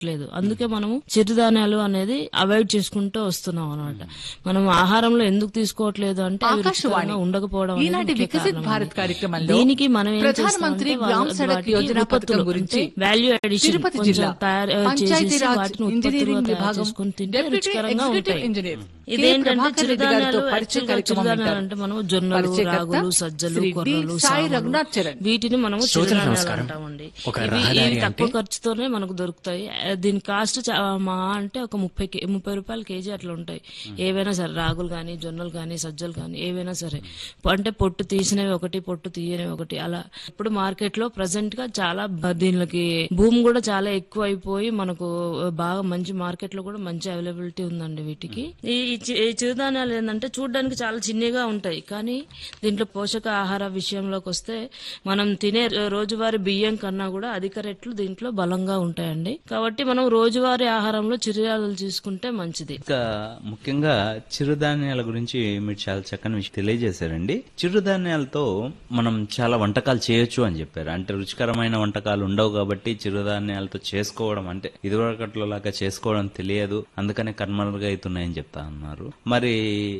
లేదు అందుకే మనము చిరుధాన్యాలు అనేది అవాయిడ్ చేసుకుంటూ వస్తున్నాం అనమాట మనం ఆహారంలో ఎందుకు తీసుకోవట్లేదు అంటే అవి ఆకాశవాణి రుచికరంగా ఉండకపోవడం అనేది ఈనాటి ముఖ్య వికసిత్ కారణం భారత్ అండి. కార్యక్రమంలో దీనికి మనం ఏం ప్రధానమంత్రి చేస్తామంటే గ్రామ్ వా- సడక్ వాటికి యోజన పథకం ఉత్పత్తులు గురించి అంటే వాల్యూ అడిషన్ తిరుపతి కొంచెం జిల్లా తయారు పంచాయతీ చేసేసి రాజ్ వాటిని ఇంజనీరింగ్ ఉత్పత్తులుగా తయారు విభాగం చేసుకొని తింటే డెప్యూటీ రుచికరంగా ఎగ్జిక్యూటివ్ ఉంటాయి ఇంజనీర్ కె. ఇదేంటంటే ప్రభాకర్ రెడ్డి గారితో చిరుధాన్యాలు పరిచయ actually గా కార్యక్రమం చిరుధాన్యాలు వింటారు. అంటే మనము జొన్నలు పరిచయకర్త రాగులు సజ్జలు శ్రీ డి. కొర్రలు సాయి సామలు రఘునాథ్ చరణ్. వీటిని మనము శ్రోతలకు చిరుధాన్యాలు నమస్కారం. అంటామండి ఒక ఇవి రహదారి ఇవి తక్కువ అంటే- ఖర్చుతోనే మనకు దొరుకుతాయి ఆ, దీని కాస్ట్ చా- మా అంటే ఒక ముప్పై కే- ముప్పై రూపాయల కేజీ అట్లా ఉంటాయి ఏవైనా సరే రాగులు కానీ జొన్నలు కానీ సజ్జలు కానీ ఏవైనా సరే అంటే పొట్టు తీసినవి ఒకటి పొట్టు తీయనివి ఒకటి అలా ఇప్పుడు మార్కెట్ లో ప్రజెంట్ గా చాలా బ- దీనికి భూమి కూడా చాలా ఎక్కువ అయిపోయి మనకు బాగా మంచి మార్కెట్ లో కూడా మంచి అవైలబిలిటీ ఉందండి వీటికి ఈ ఈ చి- ఈ చిరుధాన్యాలు ఏంటంటే చూడడానికి చాలా చిన్నగా ఉంటాయి కానీ దీంట్లో పోషక ఆహార విషయంలోకి వస్తే మనం తినే రోజువారీ బియ్యం కన్నా కూడా అధిక రెట్లు దీంట్లో బలంగా ఉంటాయండి కాబట్టి మనం రోజువారీ ఆహారంలో చిరుధాన్యాలు తీసుకుంటే మంచిది ఇంకా ముఖ్యంగా చిరుధాన్యాల గురించి మీరు చాలా చక్కని విషయం తెలియజేశారండి చిరుధాన్యాలతో మనం చాలా వంటకాలు చేయొచ్చు అని చెప్పారు అంటే రుచికరమైన వంటకాలు ఉండవు కాబట్టి చిరుధాన్యాలతో చేసుకోవడం అంటే ఇదివరకట్లో లాగా చేసుకోవడం తెలియదు అందుకనే కనుమరుగా అవుతున్నాయని చెప్తా అన్నారు మరి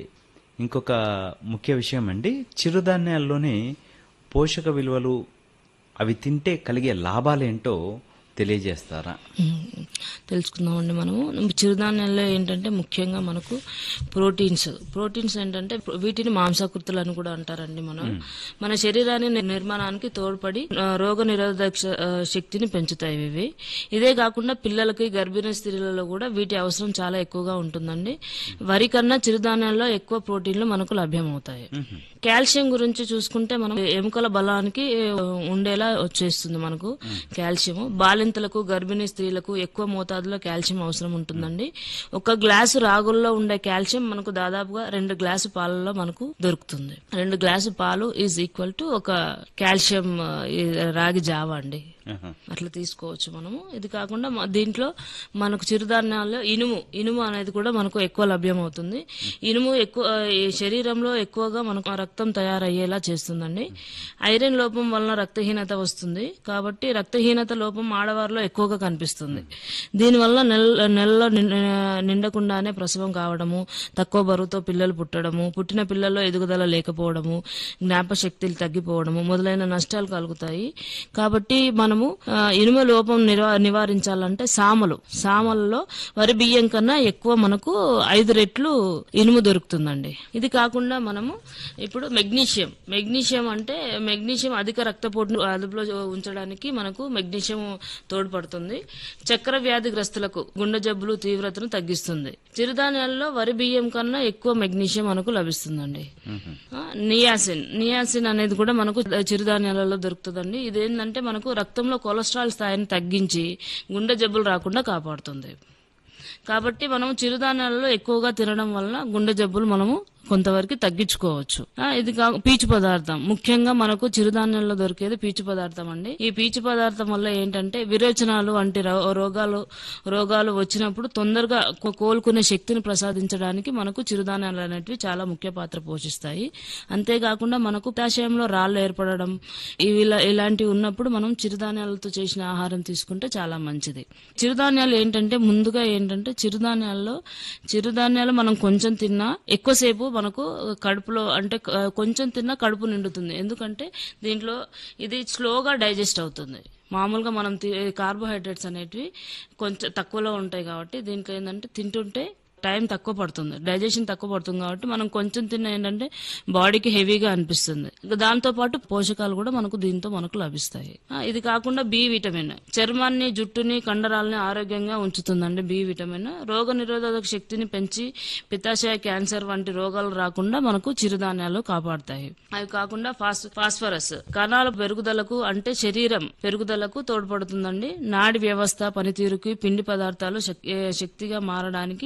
ఇంకొక ముఖ్య విషయం అండి చిరుధాన్యాల్లోని పోషక విలువలు అవి తింటే కలిగే లాభాలేంటో తెలియజేస్తారా ఉమ్, తెలుసుకుందామండి మనము చిరుధాన్యాల్లో ఏంటంటే ముఖ్యంగా మనకు ప్రోటీన్స్ ప్రోటీన్స్ ఏంటంటే వీటిని మాంసాకృతులు అని కూడా అంటారండి మనం మన శరీరాన్ని ని- నిర్మాణానికి తోడ్పడి ఆ, రోగ నిరోధక శ- ఆ, శక్తిని పెంచుతాయి ఇవి ఇదే కాకుండా పిల్లలకి గర్భిణీ స్త్రీలలో కూడా వీటి అవసరం చాలా ఎక్కువగా ఉంటుందండి వరి కన్నా చిరుధాన్యాల్లో ఎక్కువ ప్రోటీన్లు మనకు లభ్యమవుతాయి కాల్షియం గురించి చూసుకుంటే మనం ఎముకల బలానికి ఆ, ఉండేలా వచ్చేస్తుంది మనకు కాల్షియం బాలింతలకు గర్భిణీ స్త్రీలకు ఎక్కువ మోతాదులో కాల్షియం అవసరం ఉంటుందండి ఒక గ్లాసు రాగుల్లో ఉండే కాల్షియం మనకు దాదాపుగా రెండు గ్లాసు పాలలో మనకు దొరుకుతుంది రెండు గ్లాసు పాలు ఈజ్ ఈక్వల్ టు ఒక కాల్షియం ఆ, ఈ రాగి జావ అండి ఆహా. అట్లా తీసుకోవచ్చు మనము ఇది కాకుండా మ- దీంట్లో మనకు చిరుధాన్యాల్లో ఇనుము ఇనుము అనేది కూడా మనకు ఎక్కువ లభ్యమవుతుంది ఇనుము ఎక్కువ ఈ శరీరంలో ఎక్కువగా మనకు రక్తం తయారయ్యేలా చేస్తుందండి ఐరన్ లోపం వలన రక్తహీనత వస్తుంది కాబట్టి రక్తహీనత లోపం ఆడవారిలో ఎక్కువగా కనిపిస్తుంది దీనివల్ల నెల నెలలో నిండ- నిండకుండానే ప్రసవం కావడము తక్కువ బరువుతో పిల్లలు పుట్టడము పుట్టిన పిల్లల్లో ఎదుగుదల లేకపోవడము జ్ఞాపశక్తులు తగ్గిపోవడము మొదలైన నష్టాలు కలుగుతాయి కాబట్టి మనము ఆ, ఇనుమ లోపం నివా- నివారించాలంటే సామలు సామలలో వరి బియ్యం కన్నా ఎక్కువ మనకు ఐదు రెట్లు ఇనుము దొరుకుతుందండి ఇది కాకుండా మనము ఇప్పుడు మెగ్నీషియం మెగ్నీషియం అంటే మెగ్నీషియం అధిక రక్తపోటును అదుపులో ఉంచడానికి మనకు మెగ్నీషియం తోడ్పడుతుంది చక్కెర వ్యాధిగ్రస్తులకు గుండె జబ్బులు తీవ్రతను తగ్గిస్తుంది చిరుధాన్యాల్లో వరి బియ్యం కన్నా ఎక్కువ మెగ్నీషియం మనకు లభిస్తుందండి ఆ, నియాసిన్ నియాసిన్ అనేది కూడా మనకు చిరుధాన్యాలలో దొరుకుతుందండి ఇదేంటంటే మనకు రక్తంలో కొలెస్ట్రాల్ స్థాయిని తగ్గించి గుండె జబ్బులు రాకుండా కాపాడుతుంది కాబట్టి మనం చిరుధాన్యాలలో ఎక్కువగా తినడం వలన గుండె జబ్బులు మనము కొంతవరకు తగ్గించుకోవచ్చు ఆ, ఇది కా పీచు పదార్థం ముఖ్యంగా మనకు చిరుధాన్యాల్లో దొరికేది పీచు పదార్థం అండి ఈ పీచు పదార్థం వల్ల ఏంటంటే విరేచనాలు వంటి రో- రోగాలు రోగాలు వచ్చినప్పుడు తొందరగా కో- కోలుకునే శక్తిని ప్రసాదించడానికి మనకు చిరుధాన్యాలు అనేటివి చాలా ముఖ్య పాత్ర పోషిస్తాయి అంతేకాకుండా మనకు పిత్తాశయంలో రాళ్ళు ఏర్పడడం ఇవి ఇలా- ఇలాంటివి ఉన్నప్పుడు మనం చిరుధాన్యాలతో చేసిన ఆహారం తీసుకుంటే చాలా మంచిది చిరుధాన్యాలు ఏంటంటే ముందుగా ఏంటంటే చిరుధాన్యాల్లో చిరుధాన్యాలు మనం కొంచెం తిన్నా ఎక్కువసేపు మనకు కడుపులో అంటే క- కొంచెం తిన్నా కడుపు నిండుతుంది ఎందుకంటే దీంట్లో ఇది స్లోగా డైజెస్ట్ అవుతుంది మామూలుగా మనం తి- కార్బోహైడ్రేట్స్ అనేటివి కొంచెం తక్కువలో ఉంటాయి కాబట్టి దీంట్లో ఏంటంటే తింటుంటే టైం తక్కువ పడుతుంది డైజెషన్ తక్కువ పడుతుంది కాబట్టి మనం కొంచెం తిన్న ఏంటంటే బాడీకి హెవీగా అనిపిస్తుంది ఇంకా దాంతో పాటు పోషకాలు కూడా మనకు దీంతో మనకు లభిస్తాయి ఆ, ఇది కాకుండా బి విటమిన్ చర్మాన్ని జుట్టుని కండరాలని ఆరోగ్యంగా ఉంచుతుందండి బి విటమిన్ రోగ నిరోధక శక్తిని పెంచి పిత్తాశయ క్యాన్సర్ వంటి రోగాలు రాకుండా మనకు చిరుధాన్యాలు కాపాడుతాయి అవి కాకుండా ఫాస్ ఫాస్ఫరస్ కణాల పెరుగుదలకు అంటే శరీరం పెరుగుదలకు తోడ్పడుతుందండి నాడి వ్యవస్థ పనితీరుకి పిండి పదార్థాలు శక్- ఏ, శక్తిగా మారడానికి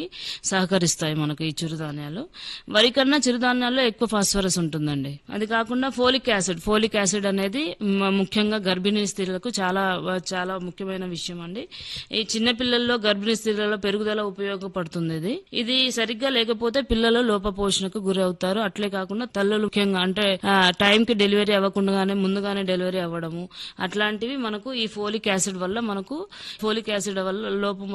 సహకరిస్తాయి మనకు ఈ చిరుధాన్యాలు వరి కన్నా చిరుధాన్యాల్లో ఎక్కువ ఫాస్ఫరస్ ఉంటుందండి అది కాకుండా ఫోలిక్ యాసిడ్ ఫోలిక్ యాసిడ్ అనేది మ- ముఖ్యంగా గర్భిణీ స్త్రీలకు చాలా చాలా ముఖ్యమైన విషయం అండి ఈ చిన్న పిల్లల్లో గర్భిణీ స్త్రీలలో పెరుగుదల ఉపయోగపడుతుంది ఇది ఇది సరిగ్గా లేకపోతే పిల్లలు లోపపోషణకు గురవుతారు అట్లే కాకుండా తల్లులు ముఖ్యంగా అంటే ఆ, టైంకి డెలివరీ అవ్వకుండానే ముందుగానే డెలివరీ అవ్వడము అట్లాంటివి మనకు ఈ ఫోలిక్ యాసిడ్ వల్ల మనకు ఫోలిక్ యాసిడ్ వల్ల లోపం